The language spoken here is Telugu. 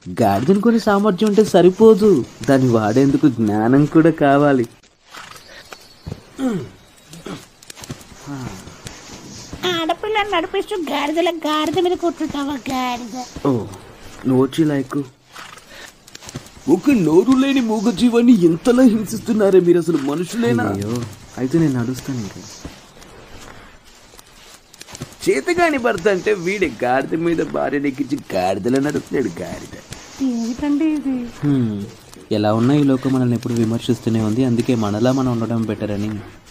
గాడిదని కొని సామర్థ్యం ఉంటే సరిపోదు దాన్ని వాడేందుకు జ్ఞానం కూడా కావాలి ఆడపిల్లని నడిపిస్తూ గాడిదల గాడిద మీద కూర్చుంటావా గాడిద ఓ నువ్వు వచ్చి లైక్ ఒక నోరు లేని మూగ జీవాన్ని ఎంతలా హింసిస్తున్నారే మీరు అసలు మనుషులేనా అయ్యో అయితే నేను నడుస్తాను ఇంకా చేతగాని భర్త అంటే వీడి గాడిద మీద భార్య ఎక్కించి గాడిదలో నడుస్తున్నాడు గాడిద ఏమిటండి ఇది ఎలా ఉన్నా ఈ లోకం మనల్ని ఎప్పుడు విమర్శిస్తూనే ఉంది అందుకే మనలా మనం ఉండడం బెటర్ అని